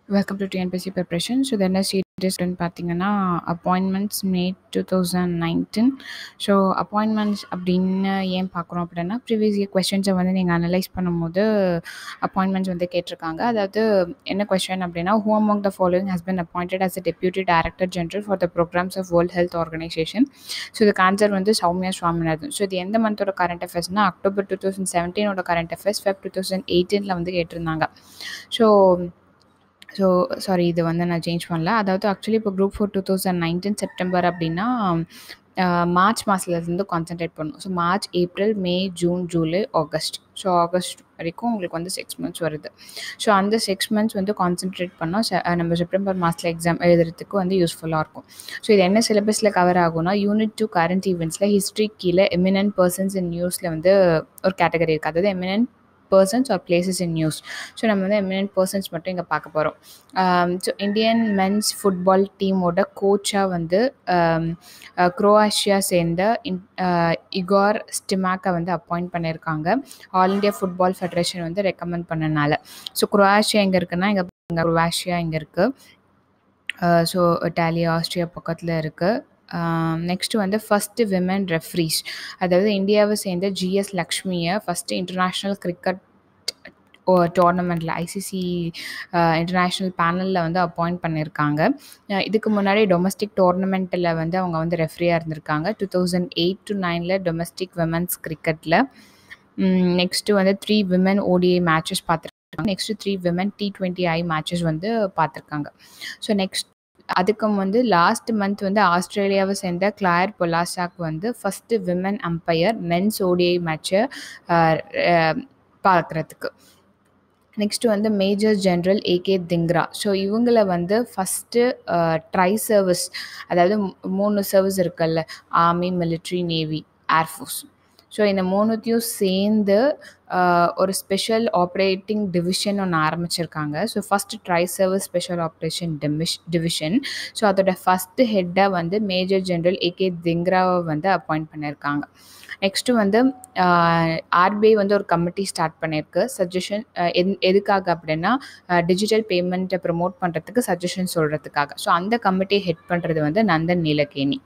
welcome to TNPSC preparation so இது என்ன சீரியஸ்ன்னு பார்த்தீங்கன்னா appointments made two thousand nineteen so appointments அப்படின்னு ஏன் பார்க்குறோம் அப்படின்னா ப்ரீவியஸ் இயர் கொஷின்ஸை வந்து நீங்கள் அனலைஸ் பண்ணும்போது அப்பாயின்மெண்ட்ஸ் வந்து கேட்டிருக்காங்க அதாவது என்ன கொஷின் அப்படின்னா who among the following has been appointed as a deputy director general for the programmes of World Health Organization so இதுக்கு ஆன்சர் வந்து சௌமியா சுவாமிநாதன் ஸோ இது எந்த மந்தோட கரண்ட் அஃபேர்ஸ்னால் அக்டோபர் டூ தௌசண்ட் செவன்டீனோட current affairs Feb two thousand எயிட்டீனில் வந்து கேட்டிருந்தாங்க ஸோ ஸோ சாரி இது வந்து நான் சேஞ்ச் பண்ணல அதாவது ஆக்சுவலி இப்போ group four two thousand nineteen September அப்படின்னா மார்ச் மாதத்துலேருந்து கான்சென்ட்ரேட் பண்ணும் so March April May June July August so August வரைக்கும் உங்களுக்கு வந்து சிக்ஸ் மந்த்ஸ் வருது ஸோ அந்த சிக்ஸ் மந்த்ஸ் வந்து கான்சென்ட்ரேட் பண்ணால் நம்ம செப்டம்பர் மாதத்தில் எக்ஸாம் எழுதுறதுக்கு வந்து யூஸ்ஃபுல்லாக இருக்கும் ஸோ இது என்ன சிலபஸில் கவர் ஆகும்னா யூனிட் டூ கரண்ட் ஈவெண்ட்ஸில் ஹிஸ்ட்ரி கீழே எமினன்ட் பர்சன்ஸ் இன் நியூஸில் வந்து ஒரு கேட்டகரி இருக்குது அதாவது eminent persons or places in news so நம்ம வந்து எமினன்ட் பர்சன்ஸ் மட்டும் இங்கே பார்க்க போகிறோம் ஸோ இந்தியன் மென்ஸ் ஃபுட்பால் டீமோட கோச்சாக வந்து குரோஆஷியா சேர்ந்த இன் இகார் ஸ்டிமாக்கை வந்து அப்பாயிண்ட் பண்ணியிருக்காங்க ஆல் இண்டியா ஃபுட்பால் ஃபெடரேஷன் வந்து ரெக்கமெண்ட் பண்ணனால ஸோ குரோஆஷியா எங்கே இருக்குன்னா இங்கே குரோஆஷியா இங்கே இருக்குது ஸோ இட்டாலி ஆஸ்ட்ரியா பக்கத்தில் இருக்குது நெக்ஸ்ட்டு வந்து ஃபஸ்ட்டு விமன் ரெஃப்ரீஸ் அதாவது இந்தியாவை சேர்ந்த ஜிஎஸ் லக்ஷ்மியை ஃபஸ்ட்டு இன்டர்நேஷ்னல் கிரிக்கெட் டோர்னமெண்ட்டில் ஐசிசி இன்டர்நேஷ்னல் பேனலில் வந்து அப்பாயிண்ட் பண்ணியிருக்காங்க இதுக்கு முன்னாடி டொமஸ்டிக் டோர்னமெண்ட்டில் வந்து அவங்க வந்து ரெஃப்ரியாக இருந்திருக்காங்க டூ தௌசண்ட் எயிட் டு நைனில் டொமஸ்டிக் விமன்ஸ் கிரிக்கெட்டில் நெக்ஸ்ட்டு வந்து த்ரீ விமன் ஓடிஐ மேட்சஸ் பார்த்துருக்காங்க next three women T twenty I matches வந்து பார்த்துருக்காங்க ஸோ நெக்ஸ்ட் அதுக்கு வந்து லாஸ்ட் மந்த் வந்து ஆஸ்திரேலியாவை சேர்ந்த கிளாயர் பொலாசாக் வந்து first women umpire men's ODI மேட்சை பார்க்குறதுக்கு நெக்ஸ்ட்டு வந்து major general AK Dhingra so இவங்கள வந்து ஃபஸ்ட்டு ட்ரை சர்வீஸ் அதாவது மூணு சர்வீஸ் இருக்குல்ல army military navy air force so இந்த மூணுத்தையும் சேர்ந்து ஒரு ஸ்பெஷல் ஆப்ரேட்டிங் டிவிஷன் ஒன்று ஆரம்பிச்சிருக்காங்க so first tri service special operation டிமிஷ் டிவிஷன் ஸோ அதோட ஃபஸ்ட்டு ஹெட்டாக வந்து மேஜர் ஜென்ரல் ஏகே திங்ராவை வந்து அப்பாயிண்ட் பண்ணியிருக்காங்க நெக்ஸ்ட்டு வந்து ஆர்பிஐ வந்து ஒரு கமிட்டி ஸ்டார்ட் பண்ணியிருக்கு சஜஷன் எது எதுக்காக அப்படின்னா டிஜிட்டல் பேமெண்ட்டை ப்ரமோட் பண்ணுறதுக்கு சஜஷன் சொல்கிறதுக்காக ஸோ அந்த கமிட்டியை ஹெட் பண்ணுறது வந்து நந்தன் நீலகேணி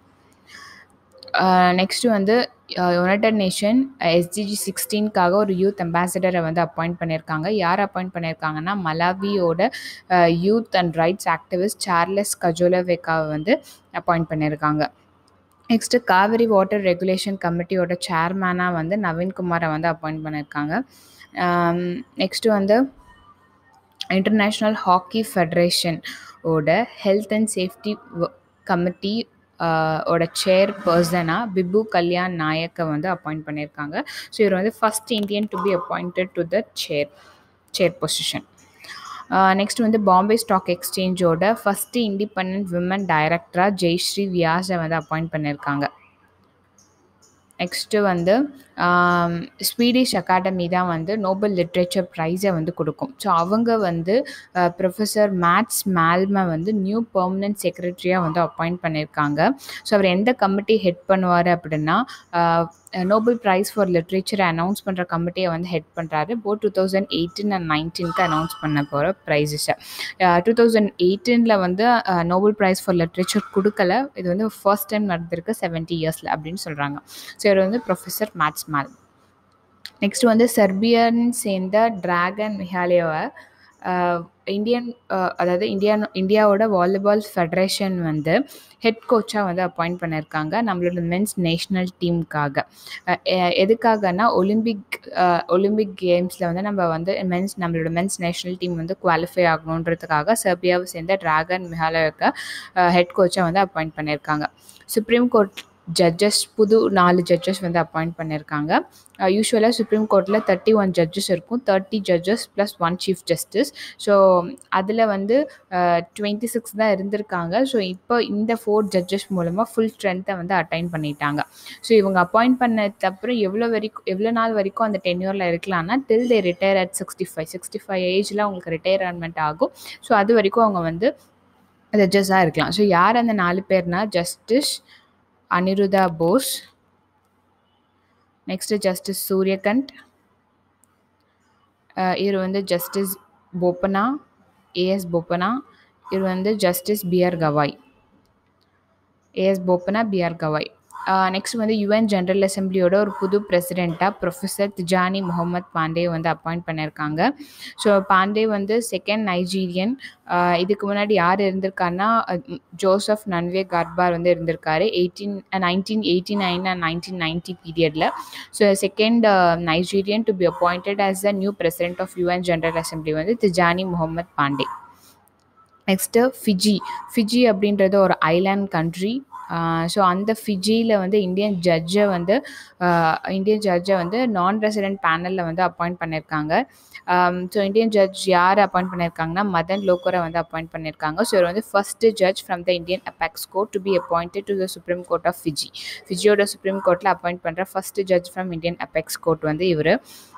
நெக்ஸ்ட்டு வந்து யுனைடட் நேஷன் எஸ்ஜிஜி சிக்ஸ்டீனுக்காக ஒரு யூத் அம்பாசிடரை வந்து அப்பாயிண்ட் பண்ணியிருக்காங்க யார் அப்பாயிண்ட் பண்ணியிருக்காங்கன்னா மலாவியோட youth and rights activist Charles கஜோலவேக்காவை வந்து அப்பாயிண்ட் பண்ணியிருக்காங்க நெக்ஸ்ட்டு காவிரி வாட்டர் ரெகுலேஷன் கமிட்டியோட சேர்மேனாக வந்து நவீன்குமாரை வந்து அப்பாயிண்ட் பண்ணியிருக்காங்க நெக்ஸ்ட்டு வந்து இன்டர்நேஷ்னல் ஹாக்கி ஃபெடரேஷன் ஓட ஹெல்த் அண்ட் சேஃப்டி கமிட்டி ஓட சேர் பர்சனாக பிபு கல்யாண் நாயக்கை வந்து அப்பாயிண்ட் பண்ணியிருக்காங்க ஸோ இவர் வந்து first Indian to be appointed to the chair chair position next வந்து பாம்பே ஸ்டாக் எக்ஸ்சேஞ்சோட ஃபஸ்ட்டு இண்டிபெண்ட் விமன் டைரக்டராக ஜெய்ஸ்ரீ வியாஸை வந்து அப்பாயிண்ட் பண்ணியிருக்காங்க நெக்ஸ்ட்டு வந்து ஸ்வீடிஷ் அகாடமி தான் வந்து நோபல் லிட்ரேச்சர் ப்ரைஸை வந்து கொடுக்கும் ஸோ அவங்க வந்து ப்ரொஃபஸர் மேட்ஸ் மேல்மை வந்து நியூ பர்மனன்ட் செக்ரட்டரியாக வந்து அப்பாயிண்ட் பண்ணியிருக்காங்க ஸோ அவர் எந்த கமிட்டி ஹெட் பண்ணுவார் அப்படின்னா நோபல் ப்ரைஸ் ஃபார் லிட்ரேச்சரை அனௌன்ஸ் பண்ணுற கமிட்டியை வந்து ஹெட் பண்ணுறாரு both two thousand eighteen and நைன்டீனுக்கு அனௌன்ஸ் பண்ண போகிற ப்ரைஸஸை டூ தௌசண்ட் எயிட்டீனில் வந்து நோபல் ப்ரைஸ் ஃபார் லிட்ரேச்சர் கொடுக்கல இது வந்து ஃபர்ஸ்ட் டைம் நடந்திருக்கு செவன்ட்டி இயர்ஸில் அப்படின்னு சொல்கிறாங்க ஸோ இவர் வந்து ப்ரொஃபஸர் மேட்ஸ் மேல் நெக்ஸ்ட் வந்து செர்பியன் சேர்ந்த டிராகன் மிஹாலியோவை இந்தியன் அதாவது இந்தியா இந்தியாவோட வாலிபால் ஃபெடரேஷன் வந்து ஹெட் கோச்சாக வந்து அப்பாயிண்ட் பண்ணியிருக்காங்க நம்மளோட மென்ஸ் நேஷ்னல் டீமுக்காக எதுக்காகனா ஒலிம்பிக் ஒலிம்பிக் கேம்ஸில் வந்து நம்ம வந்து மென்ஸ் நம்மளோட மென்ஸ் நேஷ்னல் டீம் வந்து குவாலிஃபை ஆகணுன்றதுக்காக செர்பியாவை சேர்ந்த டிராகன் மிஹாலயோக்கு ஹெட் கோச்சாக வந்து அப்பாயிண்ட் பண்ணியிருக்காங்க சுப்ரீம் கோர்ட் ஜட்ஜஸ் புது நாலு ஜட்ஜஸ் வந்து அப்பாயிண்ட் பண்ணியிருக்காங்க யூஸ்வலாக சுப்ரீம் கோர்ட்டில் தேர்ட்டி ஒன் ஜட்ஜஸ் இருக்கும் thirty judges plus one chief justice so அதில் வந்து டுவெண்ட்டி சிக்ஸ் தான் இருந்திருக்காங்க ஸோ இப்போ இந்த ஃபோர் ஜட்ஜஸ் மூலமாக ஃபுல் ஸ்ட்ரென்த்தை வந்து அட்டைன் பண்ணிட்டாங்க ஸோ இவங்க அப்பாயிண்ட் பண்ணதுக்கப்புறம் எவ்வளோ வரைக்கும் எவ்வளோ நாள் வரைக்கும் அந்த டென்யூரில் இருக்கலாம்னா till they retire at sixty five sixty five ஏஜில் அவங்களுக்கு ரிட்டையர்மெண்ட் ஆகும் ஸோ அது வரைக்கும் அவங்க வந்து ஜட்ஜஸாக இருக்கலாம் ஸோ யார் அந்த நாலு பேர்னா justice Aniruddha Bose next justice Surya Kant இவர் வந்து ஜஸ்டிஸ் போப்பனா ஏஎஸ் போப்பனா இவர் வந்து justice BR Gavai AS Bopanna BR Gavai next வந்து யுஎன் ஜென்ரல் அசம்பிளியோட ஒரு புது பிரசிடெண்ட்டாக ப்ரொஃபஸர் திஜானி முகமது பாண்டே வந்து அப்பாயிண்ட் பண்ணியிருக்காங்க ஸோ பாண்டே வந்து செகண்ட் நைஜீரியன் இதுக்கு முன்னாடி யார் இருந்திருக்காருன்னா ஜோசப் நன்வே கர்பார் வந்து இருந்திருக்காரு eighteen nineteen eighty nine and nineteen ninety பீரியடில் so second Nigerian to be appointed as the new president of UN general assembly வந்து Tijjani Muhammad Bande next Fiji Fiji அப்படின்றது ஒரு island country so அந்த ஃபிஜியில் வந்து Indian ஜட்ஜை வந்து Indian ஜட்ஜை வந்து நான் resident பேனலில் வந்து அப்பாயிண்ட் பண்ணியிருக்காங்க ஸோ இந்தியன் ஜட்ஜ் யார் அப்பாயிண்ட் பண்ணியிருக்காங்கன்னா மதன் லோக்கரை வந்து அப்பாயிண்ட் பண்ணியிருக்காங்க ஸோ இவர் வந்து first judge from the Indian apex court to be appointed to the supreme court of Fiji ஃபிஜியோட சுப்ரீம் கோர்ட்டில் அப்பாயிண்ட் பண்ணுற first judge from Indian apex court வந்து இவர்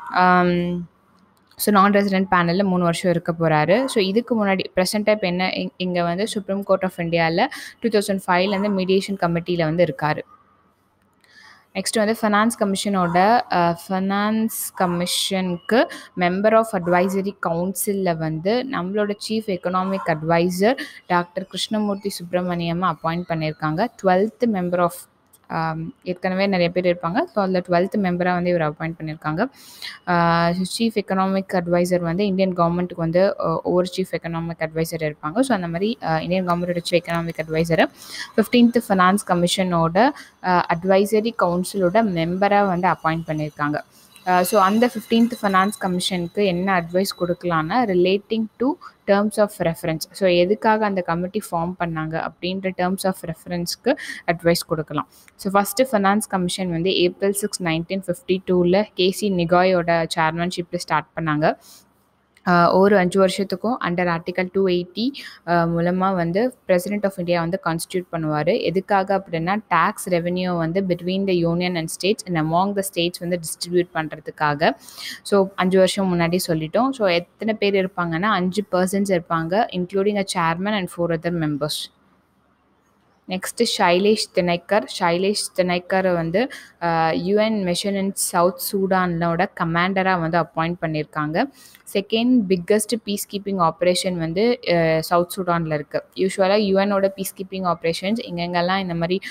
ஸோ நான் ரெசிடென்ட் பேனலில் மூணு வருஷம் இருக்க போகிறாரு ஸோ இதுக்கு முன்னாடி ப்ரெசென்ட்டாக இப்போ என்ன இங்கே வந்து சுப்ரீம் கோர்ட் ஆஃப் இந்தியாவில் டூ தௌசண்ட் ஃபைவ்லேருந்து மீடியேஷன் கமிட்டியில் வந்து இருக்கார் நெக்ஸ்ட் வந்து ஃபினான்ஸ் கமிஷனோட ஃபினான்ஸ் கமிஷனுக்கு மெம்பர் ஆஃப் அட்வைசரி கவுன்சிலில் வந்து நம்மளோட chief economic advisor doctor Krishnamurthy Subramanian appoint பண்ணியிருக்காங்க டுவெல்த் மெம்பர் ஆஃப் ஏற்கனவே நிறைய பேர் இருப்பாங்க ஸோ அதில் டுவெல்த் மெம்பராக வந்து இவர் அப்பாயிண்ட் பண்ணியிருக்காங்க சீஃப் எக்கனாமிக் அட்வைசர் வந்து இந்தியன் கவர்மெண்ட்டுக்கு வந்து ஒவ்வொரு சீஃப் எக்கனாமிக் அட்வைசர் இருப்பாங்க ஸோ அந்த மாதிரி இந்தியன் கவர்மெண்ட்டோட சீஃப் எக்கனாமிக் அட்வைசரை ஃபிஃப்டீன்த் ஃபினான்ஸ் கமிஷனோட அட்வைசரி கவுன்சிலோட மெம்பராக வந்து அப்பாயிண்ட் பண்ணியிருக்காங்க ஸோ அந்த ஃபிஃப்டீன்த் ஃபினான்ஸ் கமிஷனுக்கு என்ன அட்வைஸ் கொடுக்கலான்னா relating to terms of reference so எதுக்காக அந்த கமிட்டி ஃபார்ம் பண்ணாங்க அப்படின்ற டேர்ம்ஸ் ஆஃப் ரெஃபரன்ஸ்க்கு அட்வைஸ் கொடுக்கலாம் ஸோ ஃபஸ்ட்டு ஃபினான்ஸ் கமிஷன் வந்து ஏப்ரல் சிக்ஸ் நைன்டீன் ஃபிஃப்டி டூவில் கேசி நிகாயோட சேர்மன்ஷிப்பில் ஸ்டார்ட் பண்ணாங்க ஒரு அஞ்சு வருஷத்துக்கும் அண்டர் ஆர்டிக்கல் டூ எயிட்டி மூலமாக வந்து பிரசிடென்ட் ஆஃப் இந்தியா வந்து கான்ஸ்டியூட் பண்ணுவார் எதுக்காக அப்படின்னா டேக்ஸ் ரெவென்யூ வந்து between the union and states and among the states வந்து டிஸ்ட்ரிபியூட் பண்ணுறதுக்காக ஸோ அஞ்சு வருஷம் முன்னாடி சொல்லிட்டோம் ஸோ எத்தனை பேர் இருப்பாங்கன்னா அஞ்சு பர்சன்ஸ் இருப்பாங்க including a chairman and four other members next Shailesh Tinaikar Shailesh Tinaikar வந்து யுஎன் மிஷன் இன் சவுத் சூடானோட கமாண்டராக வந்து அப்பாயிண்ட் பண்ணியிருக்காங்க second biggest peace keeping operation வந்து சவுத் சூடானில் இருக்குது யூஸ்வலாக யுஎனோட பீஸ் கீப்பிங் ஆப்ரேஷன்ஸ் எங்கெங்கெல்லாம் இந்த மாதிரி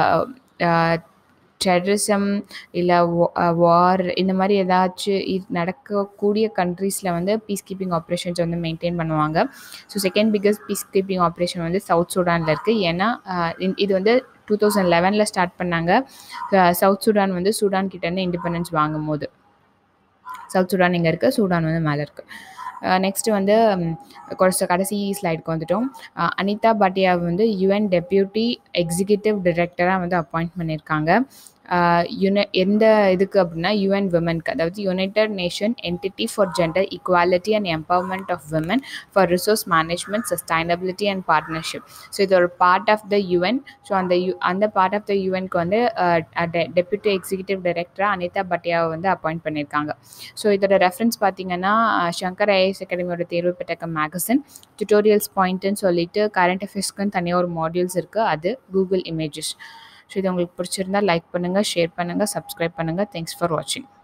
டெரரிசம் இல்லை வார் இந்த மாதிரி ஏதாச்சும் நடக்கக்கூடிய கண்ட்ரீஸில் வந்து பீஸ் கீப்பிங் ஆப்ரேஷன்ஸ் வந்து மெயின்டைன் பண்ணுவாங்க so second biggest peace keeping operation வந்து சவுத் சூடானில் இருக்குது ஏன்னா இது வந்து டூ தௌசண்ட் லெவனில் ஸ்டார்ட் பண்ணாங்க சவுத் சூடான் வந்து சூடான் கிட்டேருந்து இண்டிபெண்டன்ஸ் வாங்கும் போது சவுத் சூடான் இங்கே இருக்குது சூடான் வந்து மேலே இருக்குது நெக்ஸ்ட்டு வந்து கொஞ்சம் கடைசி ஸ்லைடுக்கு வந்துட்டோம் அனிதா பாட்டியா வந்து யுஎன் டெப்யூட்டி எக்ஸிக்யூட்டிவ் டைரக்டராக வந்து அப்பாயிண்ட் பண்ணியிருக்காங்க யுனை எந்த இதுக்கு அப்படின்னா யுஎன் விமனுக்கு அதாவது united nation entity for gender equality and empowerment of women for resource management sustainability and partnership so இது ஒரு part of the UN so அந்த யு அந்த பார்ட் ஆஃப் த யுஎன்க்கு வந்து டெப்யூட்டி எக்ஸிக்யூட்டிவ் டைரக்டராக அனிதா பட்டியாவை வந்து அப்பாயிண்ட் பண்ணியிருக்காங்க ஸோ இதோட ரெஃபரன்ஸ் பார்த்தீங்கன்னா சங்கர் ஐஏஎஸ் அகாடமியோட தேர்வு பெற்ற மேகசின் டுட்டோரியல்ஸ் பாயிண்ட்டுன்னு சொல்லிட்டு கரண்ட் அஃபேர்ஸ்க்குன்னு தனியாக ஒரு மாடியூல்ஸ் இருக்குது அது கூகுள் இமேஜஸ் ஸோ இது உங்களுக்கு பிடிச்சிருந்தா லைக் பண்ணுங்கள் ஷேர் பண்ணுங்கள் சப்ஸ்கிரைப் பண்ணுங்கள் தேங்க்ஸ் ஃபார் வாட்சிங்